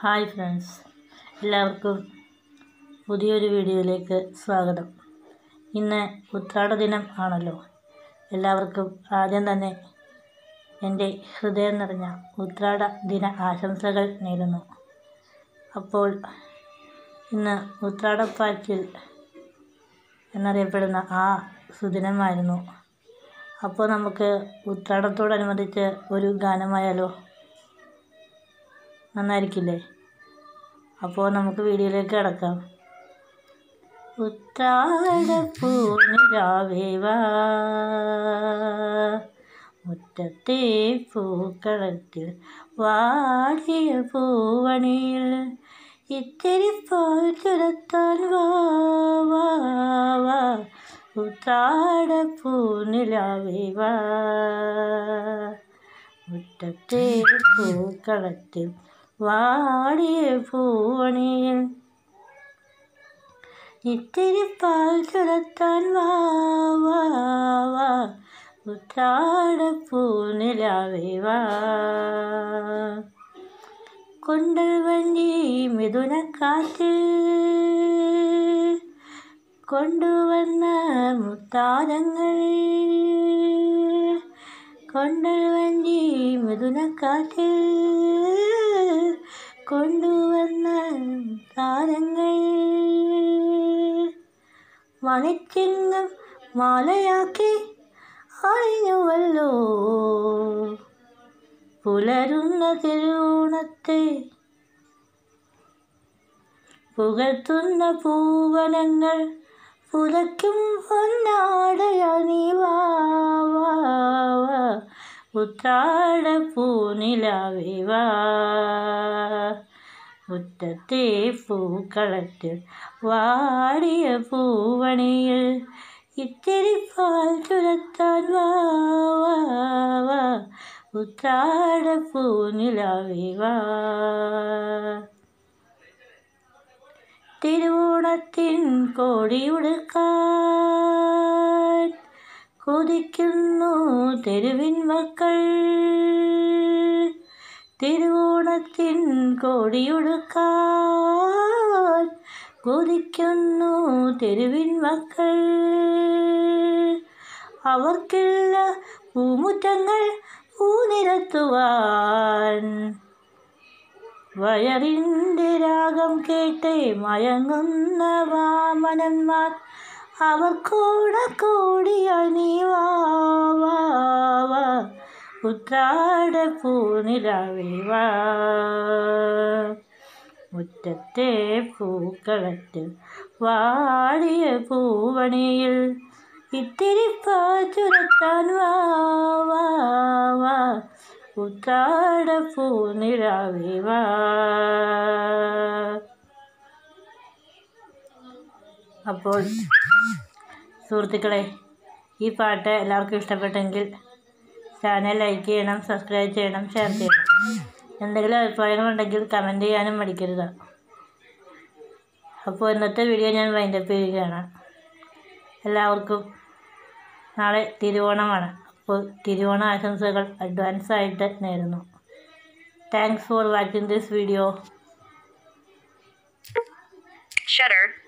Hi friends എല്ലാവർക്കും പുതിയൊരു വീഡിയോയിലേക്ക് സ്വാഗതം ഇന്ന് ഉത്രാട ദിനം ആണല്ലോ എല്ലാവർക്കും ആദ്യം തന്നെ എൻ്റെ ഹൃദയം നിറഞ്ഞ ഉത്രാട ദിന ആശംസകൾ നേരുന്നു അപ്പോൾ ഇന്ന് ഉത്രാടപ്പാച്ചിൽ എന്നറിയപ്പെടുന്ന ആ സുദിനമായിരുന്നു അപ്പോൾ നമുക്ക് ഉത്രാടത്തോടനുബന്ധിച്ച് ഒരു ഗാനമായാലോ നന്നായിരിക്കില്ലേ അപ്പോൾ നമുക്ക് വീഡിയോയിലേക്ക് കിടക്കാം ഉത്രാടപ്പൂനിലാവേ വാ മുറ്റത്തെ പൂക്കളത്തിൽ വാടിയ പൂവണിയിൽ ഇത്തിരി പാൽ ചുരത്താൻ വാ വാ വാ ഉത്രാടപ്പൂനിലാവേ വാ മുറ്റത്തെ പൂക്കളത്തിൽ വാടിയ പൂവണിയിൽ ഇത്തിരി പാൽ ചുരത്താൻ വാ വാ വാ ഉത്രാടപ്പൂനിലാവേ വാ കൊണ്ടൽ വണ്ടി മിഥുനക്കാറ്റ് കൊണ്ടുവന്ന മുത്താരങ്ങൾ കൊണ്ടൽ വണ്ടി മിഥുനക്കാറ്റ് കൊണ്ടുവന്ന താരങ്ങൾ മണിച്ചിങ്ങം മാലയാക്കി അണിഞ്ഞുവല്ലോ പുലരുന്ന തിരുവോണത്തെ പുകഴ്ത്തുന്ന പൂവനങ്ങൾ പുലയ്ക്കും പൊന്നാടയണി വാ വാ വാ ഉത്രാട പൂനിലാവേ വാ മുറ്റത്തെ പൂക്കളത്തിൽ വാടിയ പൂവണിയിൽ ഇത്തിരി പാൽ ചുരത്താൻ വാ വാ വാ ഉത്രാട പൂനിലാവേ വാ തിരുവോണത്തിൻ കോടിയുടുക്കാൻ കൊതിക്കുന്നു തെരുവിൻ മക്കൾ തിരുവോണത്തിൻ കോടിയുടുക്കാൻ കൊതിക്കുന്നു തെരുവിൻ മക്കൾ അവർക്കുള്ള പൂമുറ്റങ്ങൾ പൂനിരത്തുവാൻ വയറിൻ്റെ രാഗം കേട്ട് മയങ്ങുന്ന വാമനന്മാർ അവർ കൂടെ കൂടിയായി നീ വാ വാ വാ ഉത്രാട പൂനിലാവേ വാ മുറ്റത്തെ പൂക്കളത്തിൽ വാടിയ പൂവണിയിൽ ഇത്തിരി പാച്ചുരത്താൻ വാ വാ വാ ഉത്രാട പൂനിലാവേ വാ അപ്പോൾ സുഹൃത്തുക്കളെ ഈ പാട്ട് എല്ലാവർക്കും ഇഷ്ടപ്പെട്ടെങ്കിൽ ചാനൽ ലൈക്ക് ചെയ്യണം സബ്സ്ക്രൈബ് ചെയ്യണം ഷെയർ ചെയ്യണം എന്തെങ്കിലും അഭിപ്രായങ്ങളുണ്ടെങ്കിൽ കമൻറ്റ് ചെയ്യാനും മടിക്കരുത് അപ്പോൾ ഇന്നത്തെ വീഡിയോ ഞാൻ വൈൻഡപ്പ് ചെയ്യുകയാണ് എല്ലാവർക്കും നാളെ തിരുവോണമാണ് അപ്പോൾ തിരുവോണ ആശംസകൾ അഡ്വാൻസ് ആയിട്ട് നേരുന്നു thanks for watching this video Shutter.